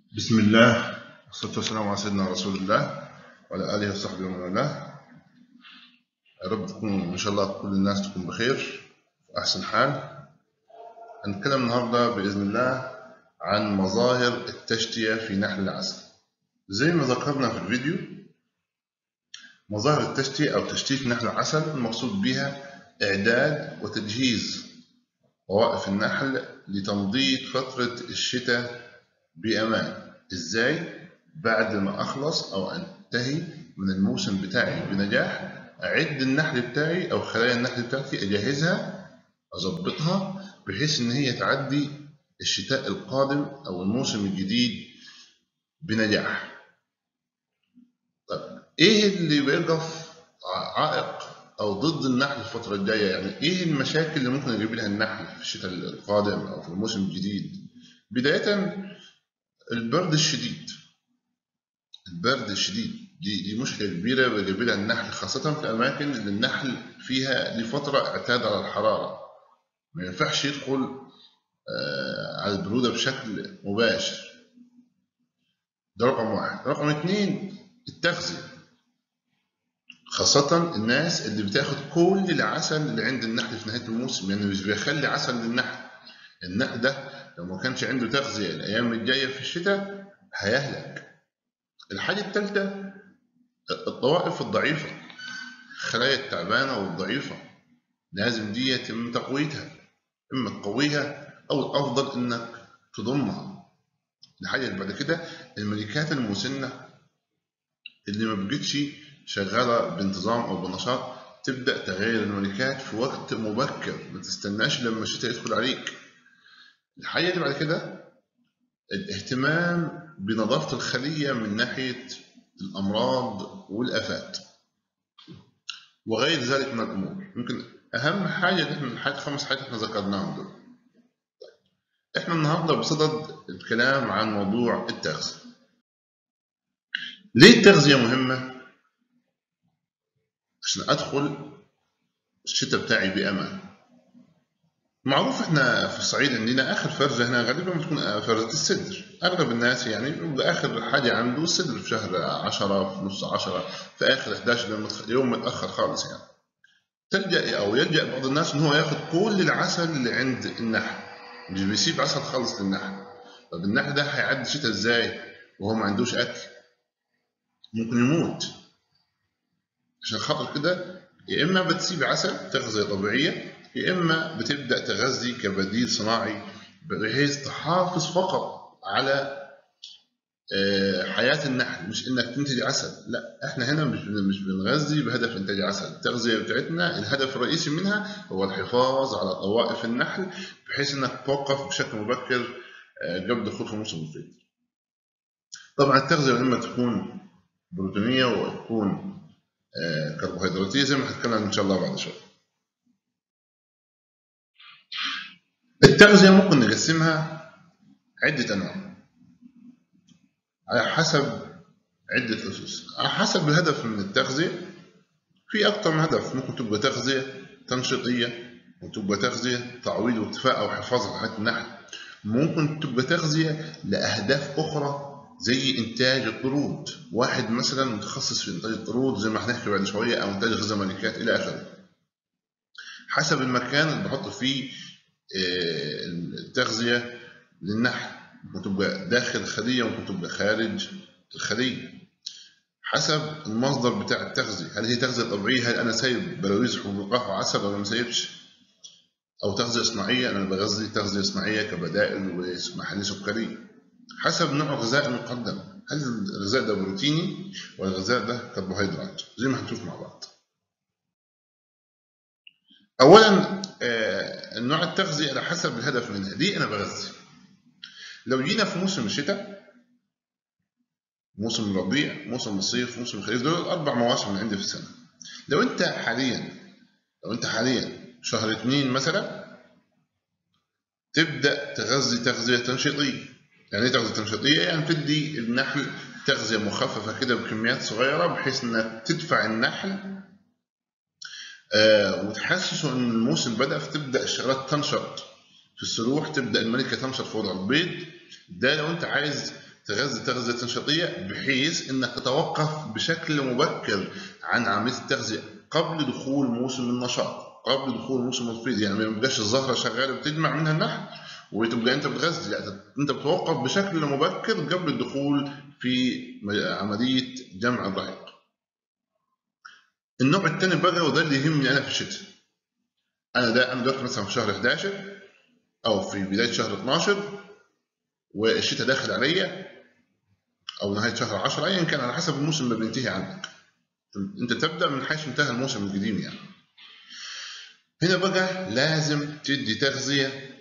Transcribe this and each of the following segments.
بسم الله والصلاة والسلام على سيدنا رسول الله وعلى آله وصحبه ومن والاه يا رب تكون إن شاء الله كل الناس تكون بخير في أحسن حال هنتكلم النهاردة بإذن الله عن مظاهر التشتية في نحل العسل زي ما ذكرنا في الفيديو مظاهر التشتية أو تشتيت نحل العسل المقصود بها إعداد وتجهيز طوائف النحل لتمضيد فترة الشتاء بأمان إزاي؟ بعد ما أخلص أو أنتهي من الموسم بتاعي بنجاح أعد النحل بتاعي أو خلايا النحل بتاعتي أجهزها أظبطها بحيث إن هي تعدي الشتاء القادم أو الموسم الجديد بنجاح. طيب إيه اللي بيقف عائق أو ضد النحل الفترة الجاية؟ يعني إيه المشاكل اللي ممكن يجيب لها النحل في الشتاء القادم أو في الموسم الجديد؟ بداية البرد الشديد البرد الشديد دي دي مشكلة كبيرة بيجيب لها النحل خاصة في الأماكن اللي النحل فيها لفترة اعتاد على الحرارة ما ينفعش يدخل على البرودة بشكل مباشر ده رقم واحد رقم اتنين التغذية خاصة الناس اللي بتاخد كل العسل اللي عند النحل في نهاية الموسم يعني مش بيخلي عسل للنحل النحل ده لو ما كانش عنده تغذية الأيام الجاية في الشتاء هيهلك. الحاجة الثالثة الطوائف الضعيفة الخلايا التعبانة والضعيفة لازم دي يتم تقويتها إما تقويها أو الأفضل إنك تضمها. الحاجة اللي بعد كده الملكات المسنة اللي ما بقتش شغالة بانتظام أو بنشاط تبدأ تغير الملكات في وقت مبكر ما تستناش لما الشتاء يدخل عليك. الحاجة اللي بعد كده الاهتمام بنظافة الخلية من ناحية الأمراض والآفات وغير ذلك من الأمور يمكن أهم حاجة اللي احنا الحاجة خمس حاجات احنا ذكرناهم دول احنا النهاردة بصدد الكلام عن موضوع التغذية ليه التغذية مهمة؟ عشان أدخل الشتاء بتاعي بأمان معروف احنا في الصعيد عندنا اخر فرزه هنا غالبا بتكون فرزه السدر اغلب الناس يعني بيبقى اخر حاجه عنده السدر في شهر 10 في نص 10 في اخر 11 يوم متاخر خالص يعني تلجا او يلجا بعض الناس ان هو ياخد كل العسل اللي عند النحل مش بيسيب عسل خالص للنحل طب النحل ده هيعدي الشتاء ازاي وهو ما عندوش اكل ممكن يموت عشان خاطر كده يا اما بتسيب عسل تغذيه طبيعيه يا إما بتبدأ تغذي كبديل صناعي بحيث تحافظ فقط على حياة النحل مش إنك تنتج عسل لا إحنا هنا مش مش بنغذي بهدف إنتاج عسل التغذية بتاعتنا الهدف الرئيسي منها هو الحفاظ على طوائف النحل بحيث إنك توقف بشكل مبكر قبل دخول في موسم الصيد طبعا التغذية إما تكون بروتينية وتكون كربوهيدراتية زي ما هنتكلم إن شاء الله بعد شوية التغذية ممكن نقسمها عدة أنواع على حسب عدة أسس على حسب الهدف من التغذية في أكثر من هدف ممكن تبقى تغذية تنشيطية وتبقى تغذية تعويض واكتفاء أو حفاظ على حياة النحل ممكن تبقى تغذية لأهداف أخرى زي إنتاج الطرود واحد مثلا متخصص في إنتاج الطرود زي ما هنحكي بعد شوية أو إنتاج غذاء ملكات إلى آخره حسب المكان اللي بحط فيه التغذية للنحل ممكن تبقى داخل الخلية ممكن تبقى خارج الخلية حسب المصدر بتاع التغذية هل هي تغذية طبيعية هل أنا سايب بلاويز حبوب لقاح وعسل ولا ما سايبش أو تغذية صناعية أنا بغذي تغذية صناعية كبدائل ومحاليل سكرية حسب نوع الغذاء المقدم هل الغذاء ده بروتيني ولا الغذاء ده كربوهيدرات زي ما هنشوف مع بعض اولا نوع التغذيه على حسب الهدف منها دي انا بغذي لو جينا في موسم الشتاء موسم الربيع موسم الصيف موسم الخريف دول اربع مواسم عندي في السنه لو انت حاليا لو انت حاليا شهر اثنين مثلا تبدا تغذي تغذيه تنشيطيه يعني ايه تغذيه تنشيطيه يعني تدي النحل تغذيه مخففه كده بكميات صغيره بحيث انك تدفع النحل آه وتحسسه ان الموسم بدا فتبدا الشغلات تنشط في السروح تبدا الملكه تنشط في وضع البيض ده لو انت عايز تغذي تغذيه نشاطيه بحيث انك تتوقف بشكل مبكر عن عمليه التغذيه قبل دخول موسم النشاط قبل دخول موسم الفيض يعني ما يبقاش الزهره شغاله بتجمع منها النحل وتبقى انت بتغذي لا انت بتوقف بشكل مبكر قبل الدخول في عمليه جمع الرحيق. النوع الثاني بقى وده اللي يهمني انا في الشتاء. انا ده انا دلوقتي مثلا في شهر 11 او في بدايه شهر 12 والشتاء داخل عليا او نهايه شهر 10 ايا كان على حسب الموسم ما بينتهي عندك. انت تبدا من حيث انتهى الموسم القديم يعني. هنا بقى لازم تدي تغذيه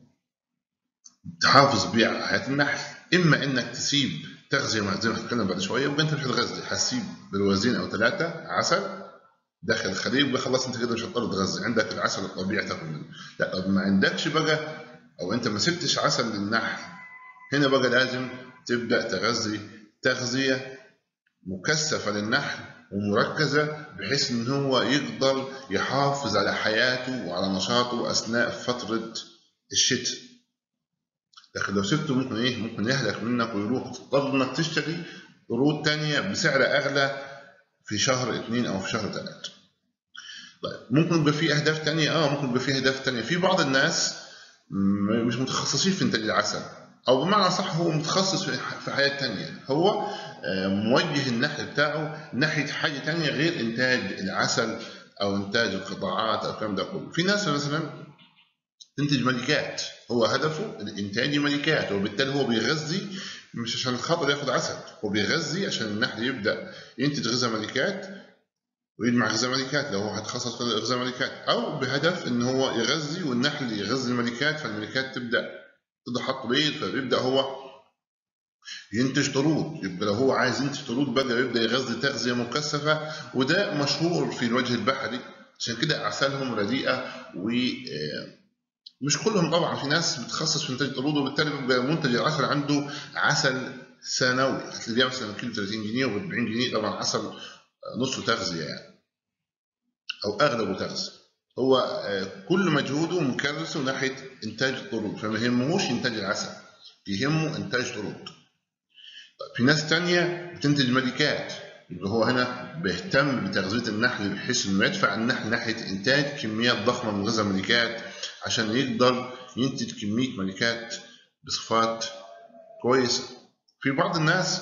تحافظ بيها على حياه النحل اما انك تسيب تغذيه مع زي ما هنتكلم بعد شويه يبقى انت مش هتغذي هتسيب بالوزين او ثلاثه عسل داخل الخليج يبقى خلاص انت كده مش هتضطر تغذي عندك العسل الطبيعي تاكل منه لا طب ما عندكش بقى او انت ما سبتش عسل للنحل هنا بقى لازم تبدا تغذي تغذيه مكثفه للنحل ومركزه بحيث ان هو يقدر يحافظ على حياته وعلى نشاطه اثناء فتره الشتاء لكن لو سبته ممكن ايه ممكن يهلك منك ويروح تضطر انك تشتري قروض تانية بسعر اغلى في شهر اثنين او في شهر ثلاثة طيب ممكن يبقى في اهداف تانية اه ممكن يبقى في اهداف تانية في بعض الناس مش متخصصين في انتاج العسل او بمعنى صح هو متخصص في حياة تانية هو موجه النحل بتاعه ناحية حاجة تانية غير انتاج العسل او انتاج القطاعات او الكلام ده كله في ناس مثلا تنتج ملكات هو هدفه الانتاج ملكات وبالتالي هو بيغذي مش عشان خاطر ياخد عسل هو بيغذي عشان النحل يبدا ينتج غذاء ملكات ويجمع غذاء ملكات لو هو هيتخصص في غذاء ملكات او بهدف ان هو يغذي والنحل يغذي الملكات فالملكات تبدا تحط بيض فبيبدا هو ينتج طرود يبقى لو هو عايز ينتج طرود بقى يبدا يغذي تغذيه مكثفه وده مشهور في الوجه البحري عشان كده اعسالهم رديئه و مش كلهم طبعا في ناس بتخصص في انتاج الطرود وبالتالي بيبقى منتج العسل عنده عسل سنوي هتلاقيه مثلا كيلو 30 جنيه و 40 جنيه طبعا عسل نصه تغذيه يعني او اغلبه تغذيه هو كل مجهوده مكرسه ناحيه انتاج الطرود فما يهمهوش انتاج العسل يهمه انتاج طرود في ناس تانية بتنتج ملكات يبقى هو هنا بيهتم بتغذية النحل بحيث انه يدفع النحل ناحية انتاج كميات ضخمة من غذاء الملكات عشان يقدر ينتج كمية ملكات بصفات كويسة. في بعض الناس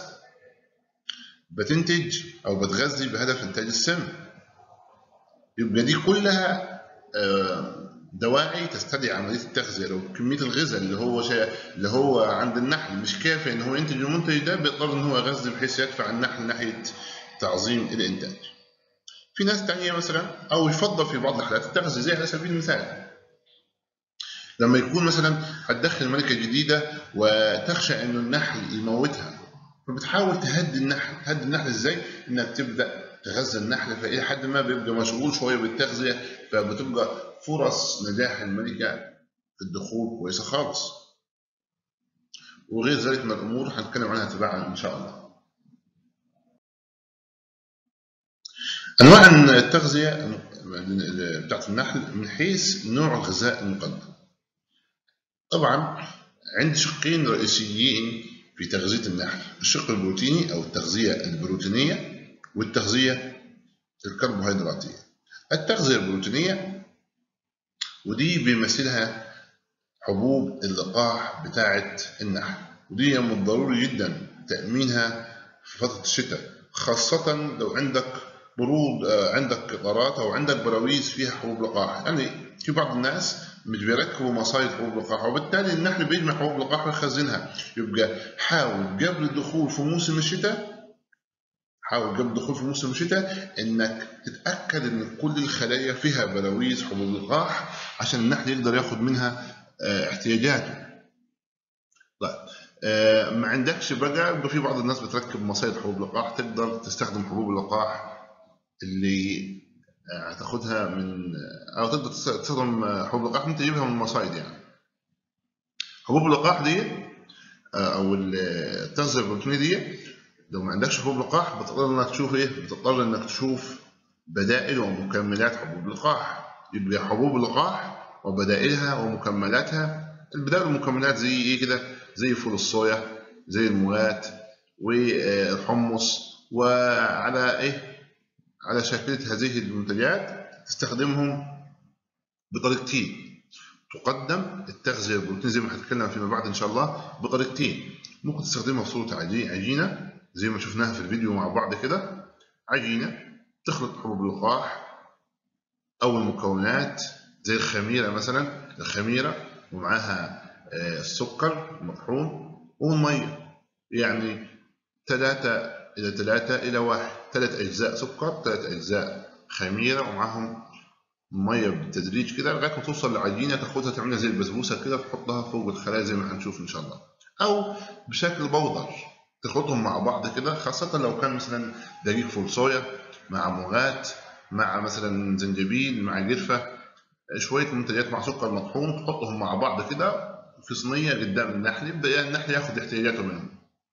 بتنتج أو بتغذي بهدف إنتاج السم. يبقى دي كلها دواعي تستدعي عملية التغذية لو كمية الغذاء اللي هو شيء اللي هو عند النحل مش كافي إن هو ينتج المنتج ده بيضطر إن هو يغذي بحيث يدفع النحل ناحية تعظيم الإنتاج. في ناس تانية مثلا أو يفضل في بعض الحالات التغذية زي على سبيل المثال لما يكون مثلا هتدخل ملكة جديدة وتخشى إنه النحل يموتها فبتحاول تهدي النحل، تهدي النحل إزاي؟ إنك تبدأ تغذي النحل فإلى حد ما بيبقى مشغول شوية بالتغذية فبتبقى فرص نجاح الملكة في الدخول كويسة خالص. وغير ذلك من الأمور هنتكلم عنها تباعا إن شاء الله. أنواع التغذية بتاعت النحل من حيث نوع الغذاء المقدم. طبعا عندي شقين رئيسيين في تغذية النحل الشق البروتيني أو التغذية البروتينية والتغذية الكربوهيدراتية التغذية البروتينية ودي بيمثلها حبوب اللقاح بتاعة النحل ودي من الضروري جدا تأمينها في فترة الشتاء خاصة لو عندك برود عندك قطارات أو عندك براويز فيها حبوب لقاح يعني في بعض الناس مش بيركبوا مصايد حبوب لقاح وبالتالي النحل بيجمع حبوب لقاح ويخزنها يبقى حاول قبل الدخول في موسم الشتاء حاول قبل الدخول في موسم الشتاء انك تتاكد ان كل الخلايا فيها براويز حبوب لقاح عشان النحل يقدر ياخد منها احتياجاته. طيب ما عندكش بقى يبقى في بعض الناس بتركب مصايد حبوب لقاح تقدر تستخدم حبوب اللقاح اللي هتاخدها من او تقدر تستخدم حبوب لقاح انت تجيبها من المصايد يعني. حبوب اللقاح دي او التغذيه البروتينيه دي لو ما عندكش حبوب لقاح بتضطر انك تشوف ايه؟ بتضطر انك تشوف بدائل ومكملات حبوب اللقاح يبقى حبوب اللقاح وبدائلها ومكملاتها البدائل والمكملات زي ايه كده؟ زي فول الصويا زي الموات والحمص وعلى ايه على شاكلة هذه المنتجات تستخدمهم بطريقتين تقدم التغذية البروتين زي ما هنتكلم فيما بعد إن شاء الله بطريقتين ممكن تستخدمها في صورة عجينة زي ما شفناها في الفيديو مع بعض كده عجينة تخلط حبوب اللقاح أو المكونات زي الخميرة مثلا الخميرة ومعاها السكر المطحون والمية يعني ثلاثة إلى ثلاثة إلى واحد ثلاث أجزاء سكر ثلاث أجزاء خميرة ومعاهم مية بالتدريج كده لغاية ما توصل لعجينة تاخدها تعملها زي البسبوسة كده تحطها فوق الخلايا زي ما هنشوف إن شاء الله أو بشكل بودر تخلطهم مع بعض كده خاصة لو كان مثلا دقيق فول صويا مع موغات مع مثلا زنجبيل مع جرفة شوية منتجات مع سكر مطحون تحطهم مع بعض كده في صينية قدام النحل يبدأ النحل ياخد احتياجاته منهم.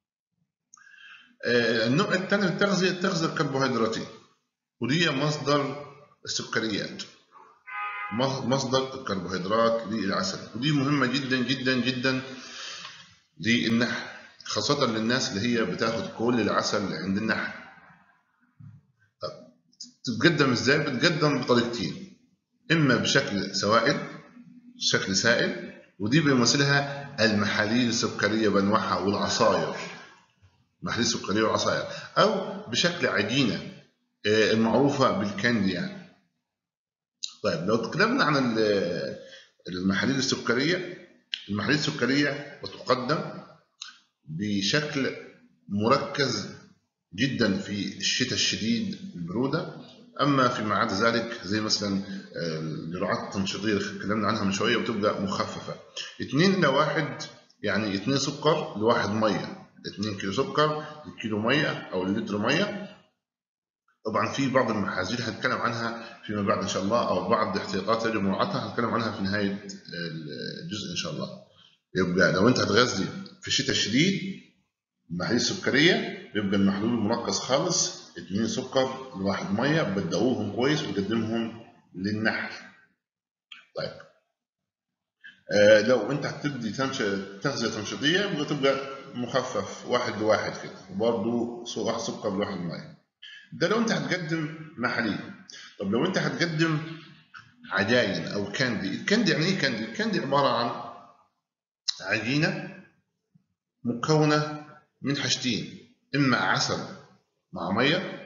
النوع الثاني من التغذية التغذية الكربوهيدراتية ودي مصدر السكريات مصدر الكربوهيدرات للعسل ودي مهمة جدا جدا جدا للنحل خاصة للناس اللي هي بتاخد كل العسل عند النحل طب تتقدم ازاي؟ بتقدم بطريقتين اما بشكل سوائل شكل سائل ودي بيمثلها المحاليل السكرية بأنواعها والعصاير محاليل السكرية والعصاير أو بشكل عجينة المعروفة بالكاندي يعني طيب لو تكلمنا عن المحاليل السكرية المحاليل السكرية بتقدم بشكل مركز جدا في الشتاء الشديد البرودة أما فيما عدا ذلك زي مثلا الجرعات التنشيطية اللي اتكلمنا عنها من شوية بتبقى مخففة 2 إلى 1 يعني 2 سكر لواحد مية 2 كيلو سكر لكيلو مية أو لتر مية طبعا في بعض المحاذير هنتكلم عنها فيما بعد إن شاء الله أو بعض احتياطات يجب مراعاتها هنتكلم عنها في نهاية الجزء إن شاء الله يبقى لو أنت هتغذي في الشتاء الشديد المحاليل السكرية بيبقى المحلول المركز خالص 2 سكر لواحد ميه بتدوبهم كويس وتقدمهم للنحل. طيب آه لو انت هتدي تغذيه تنشيطيه يبقى تبقى مخفف واحد لواحد كده وبرضه واحد سكر لواحد ميه. ده لو انت هتقدم محاليل. طب لو انت هتقدم عجاين او كاندي، الكاندي يعني ايه كاندي؟ الكاندي عباره عن عجينه مكونه من حاجتين اما عسل مع ميه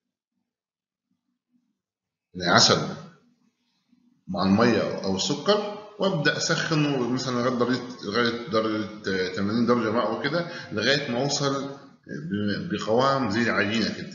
عسل مع الميه او السكر وابدا اسخنه مثلا لغايه درجه لغايه درجه 80 درجه ماء وكده لغايه ما اوصل بقوام زي العجينه كده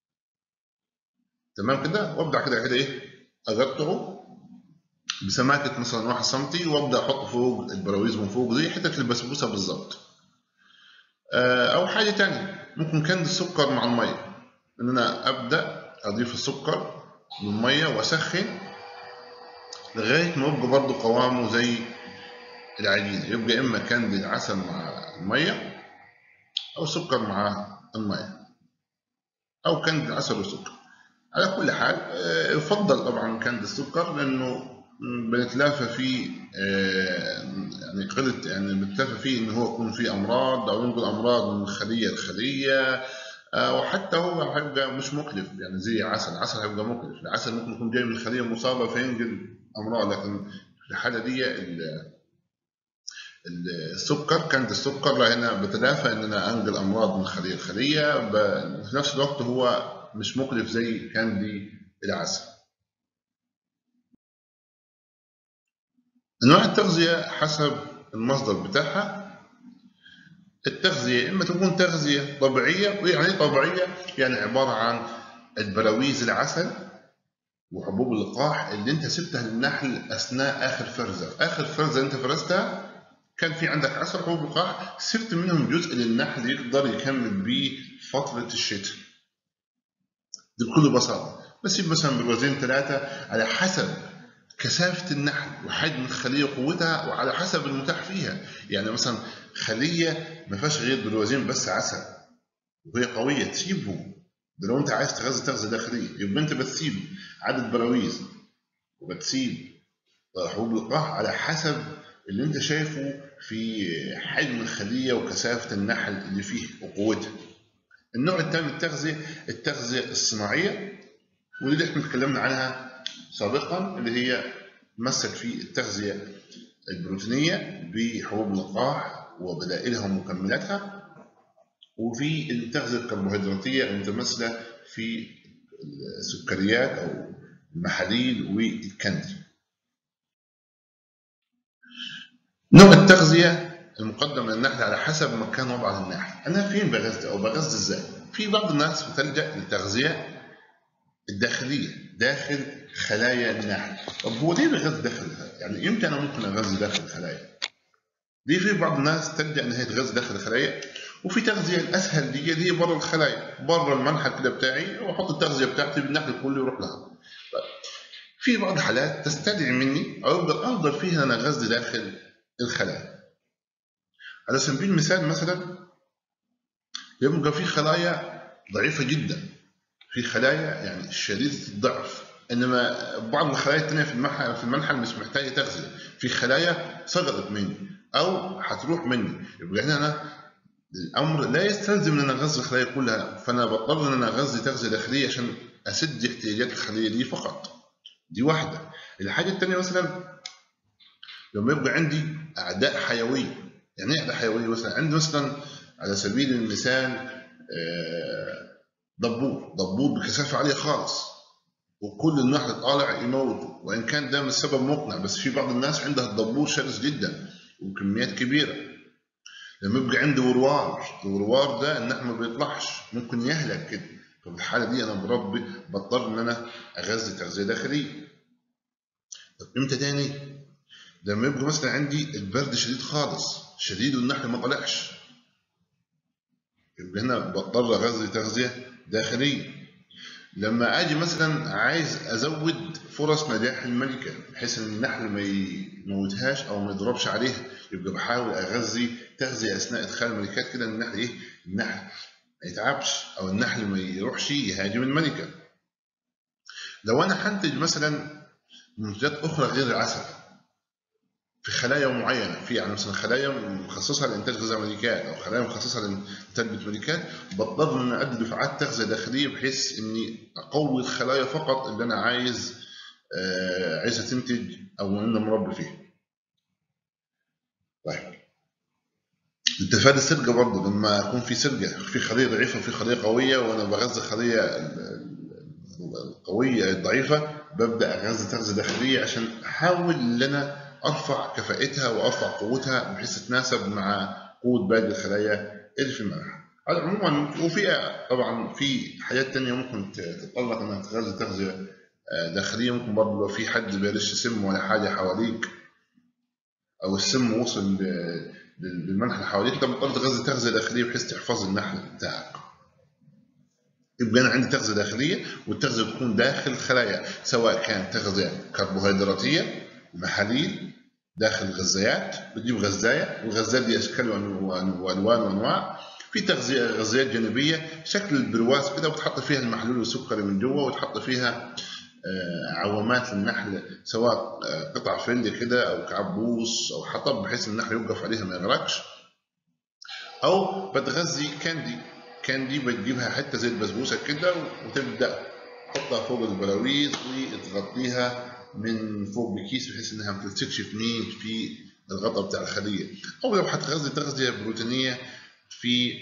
تمام كده وابدا كده كده ايه اقطعه بسماكه مثلا 1 سم وابدا احطه فوق البراويز من فوق زي حته البسبوسه بالظبط او حاجه تانية ممكن كند السكر مع الميه ان انا ابدا اضيف السكر للميه واسخن لغايه ما يبقى برضه قوامه زي العجينه يبقى اما كند العسل مع الميه او سكر مع الميه او كند العسل والسكر على كل حال يفضل طبعا كند السكر لانه بنتلافى فيه يعني قلة يعني بنتلافى فيه ان هو يكون فيه امراض او ينقل امراض من خليه لخليه وحتى هو هيبقى مش مكلف يعني زي عسل عسل هيبقى مكلف العسل ممكن يكون جاي من خليه مصابه فينقل امراض لكن في الحاله دي السكر كانت السكر لا هنا بتلافى ان انا انقل امراض من خليه لخليه في نفس الوقت هو مش مكلف زي كاندي العسل انواع التغذيه حسب المصدر بتاعها التغذيه اما تكون تغذيه طبيعيه ويعني طبيعيه يعني عباره عن البراويز العسل وحبوب اللقاح اللي انت سبتها للنحل اثناء اخر فرزه اخر فرزه انت فرزتها كان في عندك عسل حبوب لقاح سبت منهم جزء للنحل يقدر يكمل بيه فتره الشتاء دي بكل بساطه بسيب مثلا بروزين ثلاثه على حسب كثافة النحل وحجم الخلية وقوتها وعلى حسب المتاح فيها يعني مثلا خلية ما فيهاش غير بروزين بس عسل وهي قوية تسيبهم ده لو انت عايز تغذي تغذية داخلية يبقى انت بتسيب عدد براويز وبتسيب حبوب اللقاح على حسب اللي انت شايفه في حجم الخليه وكثافه النحل اللي فيه وقوتها النوع الثاني من التغذيه التغذيه الصناعيه ودي اللي احنا اتكلمنا عنها سابقا اللي هي مثل في التغذيه البروتينيه بحبوب اللقاح وبدائلها ومكملاتها وفي التغذيه الكربوهيدراتيه المتمثله في السكريات او المحاليل والكندي نوع التغذية المقدم للنحل على حسب مكان وضع النحل أنا فين بغذي أو بغذي إزاي في بعض الناس بتلجأ للتغذية الداخلية داخل خلايا النحل طب هو ليه بغذي داخل يعني إمتى أنا ممكن أغذي داخل الخلايا ليه في بعض الناس تلجأ إن هي تغذي داخل الخلايا وفي تغذية الأسهل دي اللي هي بره الخلايا بره المنحل كده بتاعي وأحط التغذية بتاعتي بالنحل كله يروح لها طيب. في بعض الحالات تستدعي مني أو يبقى الأفضل فيها أنا أغذي داخل الخلايا على سبيل المثال مثلا يبقى في خلايا ضعيفة جدا في خلايا يعني شديدة الضعف انما بعض الخلايا الثانيه في المنحل في المنحل مش محتاجه تغذيه في خلايا سقطت مني او هتروح مني يبقى هنا انا الامر لا يستلزم ان انا اغذي الخلايا كلها فانا بضطر ان انا اغذي تغذيه داخليه عشان اسد احتياجات الخليه دي فقط دي واحده الحاجه الثانيه مثلا لما يبقى عندي اعداء حيويه يعني ايه اعداء حيويه مثلا عندي مثلا على سبيل المثال ضبور ضبور بكثافه عاليه خالص وكل النحل طالع يموته وان كان ده مش سبب مقنع بس في بعض الناس عندها الضبور شرس جدا وكميات كبيره لما يبقى عندي وروار الوروار ده النحل ما بيطلعش ممكن يهلك كده ففي الحاله دي انا بربي بضطر ان انا اغذي تغذيه داخليه طب امتى تاني لما يبقى مثلا عندي البرد شديد خالص شديد والنحل ما طلعش يبقى هنا بضطر اغذي تغذيه داخليه لما اجي مثلا عايز ازود فرص نجاح الملكه بحيث ان النحل ما يموتهاش او ما يضربش عليها يبقى بحاول اغذي تغذيه اثناء ادخال الملكات كده النحل ايه النحل ما يتعبش او النحل ما يروحش يهاجم الملكه لو انا هنتج مثلا منتجات اخرى غير العسل في خلايا معينه في يعني مثلا خلايا مخصصه لانتاج غذاء ملكات او خلايا مخصصه لتربيه ملكات بضطر ان ادي دفعات تغذيه داخليه بحيث اني اقوي الخلايا فقط اللي انا عايز آه عايزها تنتج او ان مربي فيها. طيب لتفادي السرقه برضه لما يكون في سرقه في خليه ضعيفه وفي خليه قويه وانا بغذي الخليه القويه الضعيفه ببدا اغذي تغذيه داخليه عشان احاول ان انا ارفع كفاءتها وارفع قوتها بحيث تتناسب مع قوه باقي الخلايا اللي في المنحل. عموما وفي طبعا في حاجات ثانيه ممكن تتطلب انها تغذي تغذيه داخليه ممكن برضه لو في حد بيرش سم ولا حاجه حواليك او السم وصل للمنحل اللي حواليك انت بتضطر تغذي تغذيه داخليه بحيث تحفظ النحل بتاعك. يبقى انا عندي تغذيه داخليه والتغذيه تكون داخل الخلايا سواء كانت تغذيه كربوهيدراتيه محاليل داخل الغزايات بتجيب غزايه والغزايات دي اشكال والوان وانواع في تغذيه غزايات جانبيه شكل البرواز كده وتحط فيها المحلول السكري من جوه وتحط فيها عوامات للنحل سواء قطع فل كده او كعبوس او حطب بحيث النحل يوقف عليها ما يغرقش او بتغذي كاندي كاندي بتجيبها حته زي البسبوسه كده وتبدا تحطها فوق البراويز وتغطيها من فوق بكيس بحيث انها ما تلتصقش في مين في الغطاء بتاع الخليه او لو هتغذي تغذيه بروتينيه في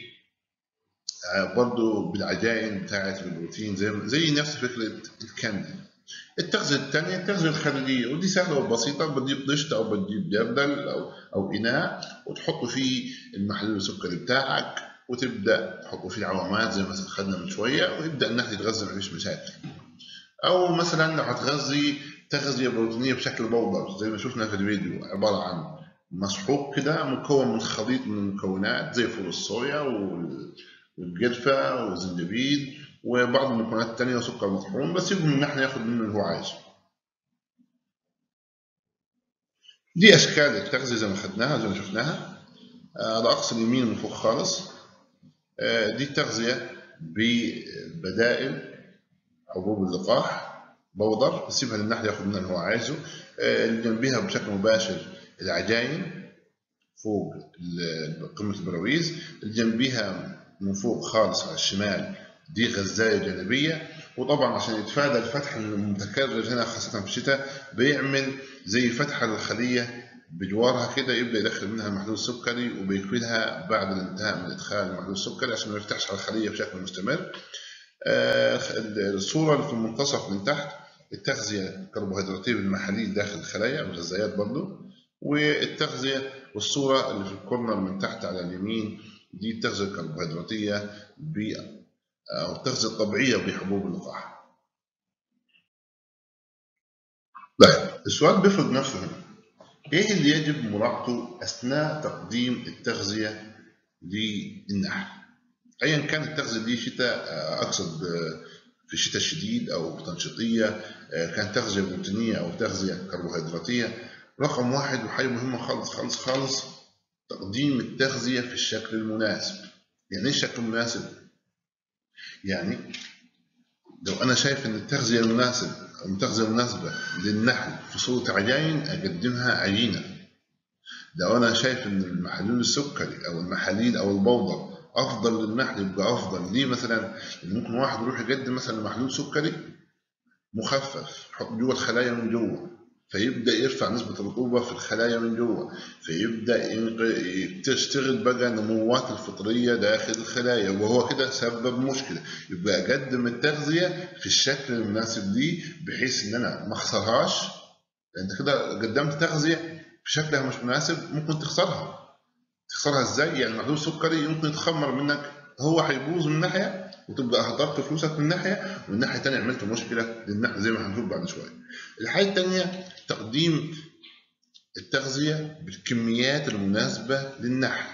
برضه بالعجائن بتاعت البروتين زي زي نفس فكره الكاندي التغذيه الثانيه التغذيه الخارجيه ودي سهله وبسيطه بتجيب طشت او بتجيب جردل او او اناء وتحط فيه المحلول السكري بتاعك وتبدا تحط فيه عوامات زي ما خدنا من شويه ويبدا النحل يتغذى مفيش مشاكل او مثلا لو هتغذي تغذية بروتينية بشكل بودر زي ما شفنا في الفيديو عبارة عن مسحوق كده مكون من خليط من المكونات زي فول الصويا والقرفة والزنجبيل وبعض المكونات التانية وسكر مطحون بس يبقى ان احنا ياخد منه اللي هو عايزه. دي اشكال التغذية زي ما خدناها زي ما شفناها على اقصى اليمين من فوق خالص دي التغذية ببدائل حبوب اللقاح بودر بسيبها للنحل ياخد منها اللي هو عايزه اللي جنبيها بشكل مباشر العجاين فوق قمة البراويز اللي جنبيها من فوق خالص على الشمال دي غزاية جانبية وطبعا عشان يتفادى الفتح المتكرر هنا خاصة في الشتاء بيعمل زي فتحة للخلية بجوارها كده يبدأ يدخل منها المحلول السكري وبيقفلها بعد الانتهاء من إدخال المحلول السكري عشان ما يفتحش على الخلية بشكل مستمر آه الصورة اللي في المنتصف من تحت التغذية الكربوهيدراتية بالمحاليل داخل الخلايا الغذائيات برضه والتغذية والصورة اللي في الكورنر من تحت على اليمين دي التغذية الكربوهيدراتية ب أو التغذية الطبيعية بحبوب اللقاح. طيب السؤال بيفرض نفسه هنا ايه اللي يجب مراعاته اثناء تقديم التغذيه للنحل ايا كان التغذيه دي شتاء اقصد في الشتاء الشديد او تنشيطيه كان تغذيه بروتينيه او تغذيه كربوهيدراتيه رقم واحد وحاجه مهمه خالص خالص خالص تقديم التغذيه في الشكل المناسب يعني ايه الشكل المناسب يعني لو انا شايف ان التغذيه المناسب التغذيه المناسبه للنحل في صوره عجائن اقدمها عجينه لو انا شايف ان المحلول السكري او المحاليل او البودر افضل للنحل يبقى افضل ليه مثلا ممكن واحد يروح يقدم مثلا محلول سكري مخفف يحط جوه الخلايا من جوه فيبدا يرفع نسبه الرطوبه في الخلايا من جوه فيبدا تشتغل بقى نموات الفطريه داخل الخلايا وهو كده سبب مشكله يبقى اقدم التغذيه في الشكل المناسب ليه بحيث ان انا ما اخسرهاش انت كده قدمت تغذيه بشكلها مش مناسب ممكن تخسرها تخسرها ازاي يعني المحلول السكري يمكن يتخمر منك هو هيبوظ من ناحيه وتبقى هدرت فلوسك من ناحيه ومن ناحيه ثانيه عملت مشكله للنحل زي ما هنشوف بعد شويه. الحاجه الثانيه تقديم التغذيه بالكميات المناسبه للنحل.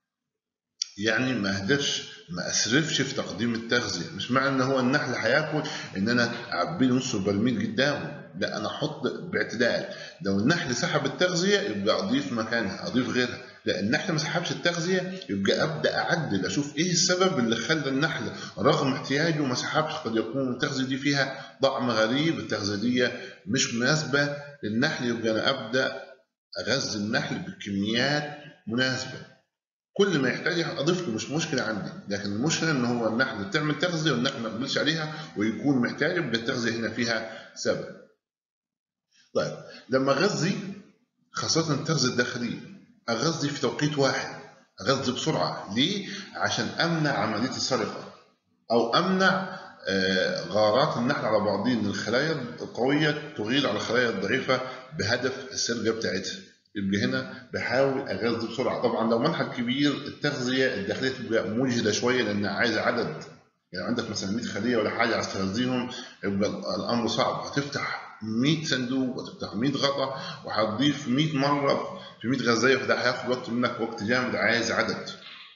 يعني ما اهدرش ما اسرفش في تقديم التغذيه، مش معنى ان هو النحل هياكل ان انا اعبي له نص برميل قدامه، لا انا احط باعتدال، لو النحل سحب التغذيه يبقى اضيف مكانها، اضيف غيرها، لا النحل ما سحبش التغذيه يبقى ابدا اعدل اشوف ايه السبب اللي خلى النحل رغم احتياجه ما سحبش قد يكون التغذيه دي فيها طعم غريب التغذيه دي مش مناسبه للنحل يبقى انا ابدا اغذي النحل بكميات مناسبه كل ما يحتاجها اضيف له مش مشكله عندي لكن المشكله ان هو النحل بتعمل تغذيه والنحل ما يقبلش عليها ويكون محتاج يبقى التغذيه هنا فيها سبب طيب لما اغذي خاصه التغذيه الداخليه اغذي في توقيت واحد اغذي بسرعه ليه عشان امنع عمليه السرقه او امنع غارات النحل على بعضين الخلايا القويه تغير على الخلايا الضعيفه بهدف السرقه بتاعتها يبقى هنا بحاول اغذي بسرعه طبعا لو منحل كبير التغذيه الداخليه تبقى مجهده شويه لان عايزه عدد يعني عندك مثلا 100 خليه ولا حاجه عايز تغذيهم يبقى الامر صعب هتفتح 100 صندوق وتفتح 100 غطا وهتضيف 100 مره في 100 غذايه فده هياخد وقت منك وقت جامد عايز عدد.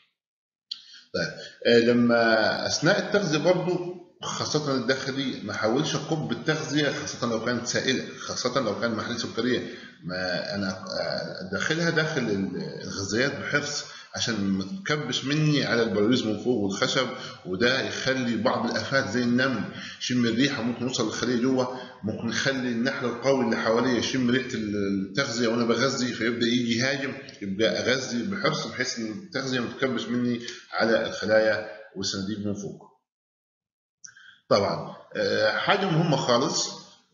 طيب آه لما اثناء التغذيه برضو خاصة الداخلية ما حاولش أقوم بالتغذية خاصة لو كانت سائلة خاصة لو كان محلول سكرية ما أنا أدخلها داخل الغذائيات بحرص عشان ما تكبش مني على البرويز من فوق والخشب وده يخلي بعض الافات زي النمل يشم الريحه ممكن يوصل للخليه جوه ممكن يخلي النحل القوي اللي حواليه يشم ريحه التغذيه وانا بغذي فيبدا يجي يهاجم يبقى اغذي بحرص بحيث ان التغذيه ما تكبش مني على الخلايا والصناديق من فوق. طبعا حاجه مهمه خالص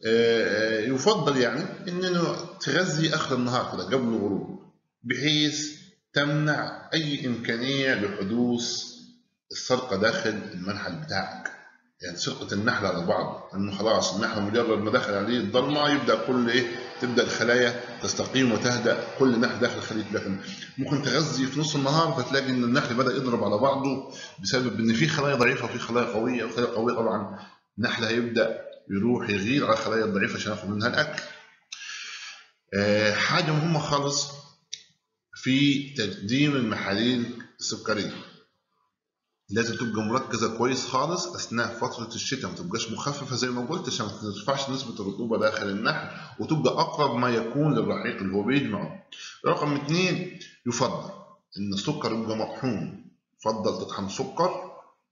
يفضل يعني انه تغذي اخر النهار كده قبل الغروب بحيث تمنع أي إمكانية لحدوث السرقة داخل المنحل بتاعك يعني سرقة النحل على بعض إنه خلاص النحل مجرد ما دخل عليه الضلمة يبدأ كل إيه تبدأ الخلايا تستقيم وتهدأ كل نحل داخل خلية لكن ممكن تغذي في نص النهار فتلاقي إن النحل بدأ يضرب على بعضه بسبب إن في خلايا ضعيفة وفي خلايا قوية وخلايا قوية طبعا النحل هيبدأ يروح يغير على الخلايا الضعيفة عشان ياخد منها الأكل. أه حاجة مهمة خالص في تقديم المحاليل السكريه لازم تبقى مركزه كويس خالص اثناء فتره الشتاء ما تبقاش مخففه زي ما قلت عشان ما ترفعش نسبه الرطوبه داخل النحل وتبقى اقرب ما يكون للرحيق اللي هو بيجمعه. رقم اثنين يفضل ان السكر يبقى مطحون يفضل تطحن سكر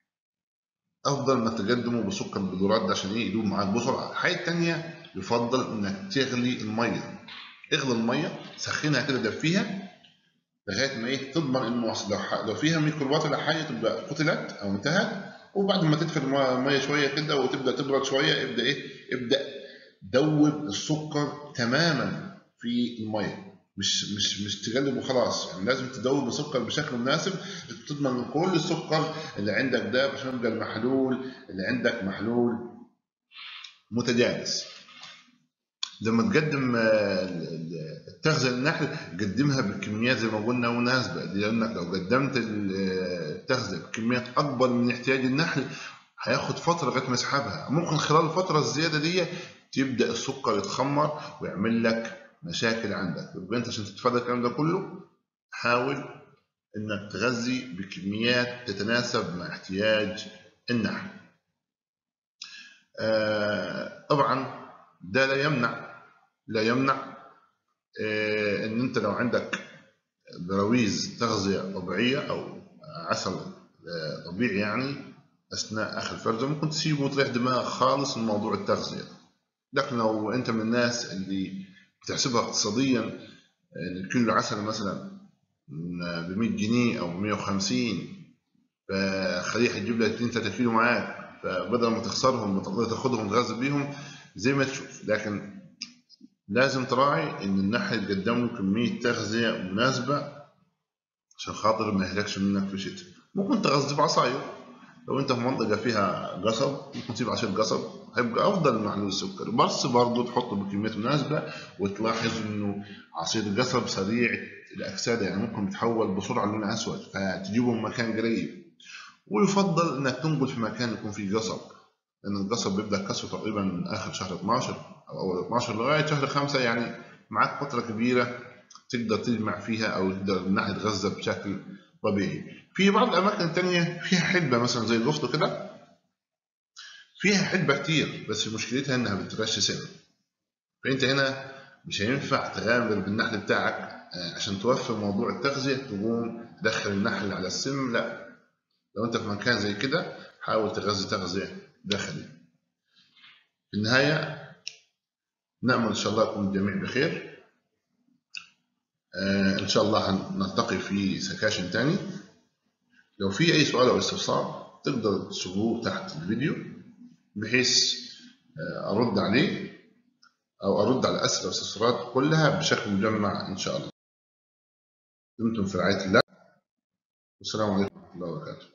افضل ما تقدمه بسكر بذرات عشان ايه يدوب معاك بسرعه. الحاجه الثانيه يفضل انك تغلي الميه اغلي الميه سخنها كده دفيها لغايه ما ايه تضمن انه لو ح- لو فيها ميكروبات ولا حاجه تبقى قتلت او انتهت وبعد ما تدفن الميه شويه كده وتبدا تبرد شويه ابدا ايه ابدا دوب السكر تماما في الميه مش مش مش تقلب وخلاص يعني لازم تدوب السكر بشكل مناسب تضمن إن كل السكر اللي عندك ده عشان يبقى المحلول اللي عندك محلول متجانس لما تقدم آه، التغذيه للنحل قدمها بكميات زي ما قلنا مناسبه لانك لو قدمت التغذيه بكميات اكبر من احتياج النحل هياخد فتره لغايه ما يسحبها ممكن خلال الفتره الزياده دي تبدا السكر يتخمر ويعمل لك مشاكل عندك يبقى انت عشان تتفادى الكلام ده كله حاول انك تغذي بكميات تتناسب مع احتياج النحل آه، طبعا ده لا يمنع لا يمنع آه، ان انت لو عندك براويز تغذيه طبيعيه او عسل آه، طبيعي يعني اثناء اخذ الفرزه ممكن تسيبه وتريح دماغك خالص من موضوع التغذيه لكن لو انت من الناس اللي بتحسبها اقتصاديا ان كيلو العسل مثلا ب 100 جنيه او 150 فخليه هتجيب لك 2 3 كيلو معاك فبدل ما تخسرهم بتقدر تاخدهم تغذي بيهم زي ما تشوف لكن لازم تراعي ان النحل يقدم له كميه تغذيه مناسبه عشان خاطر ما يهلكش منك في الشتاء ممكن تغذي بعصاير لو انت في منطقه فيها قصب ممكن تسيب عصير قصب هيبقى افضل من محلول السكر بس برضه تحطه بكميات مناسبه وتلاحظ انه عصير القصب سريع الاكسده يعني ممكن يتحول بسرعه لون اسود فتجيبه من مكان قريب ويفضل انك تنقل في مكان يكون فيه قصب لان القصب بيبدا كسره تقريبا من اخر شهر 12 او اول 12 لغايه شهر 5 يعني معاك فتره كبيره تقدر تجمع فيها او تقدر النحل يتغذى بشكل طبيعي في بعض الاماكن التانية فيها حلبه مثلا زي الغفط كده فيها حلبه كتير بس مشكلتها انها بترش سم فانت هنا مش هينفع تغامر بالنحل بتاعك آه، عشان توفر موضوع التغذيه تقوم تدخل النحل على السم لا لو انت في مكان زي كده حاول تغذي تغذيه داخلي في النهايه نامل ان شاء الله يكون الجميع بخير آه، ان شاء الله هنلتقي في سكاشن تاني لو في اي سؤال او استفسار تقدر تسيبوه تحت الفيديو بحيث آه، ارد عليه او ارد على الاسئله والاستفسارات كلها بشكل مجمع ان شاء الله دمتم في رعايه الله والسلام عليكم ورحمه الله وبركاته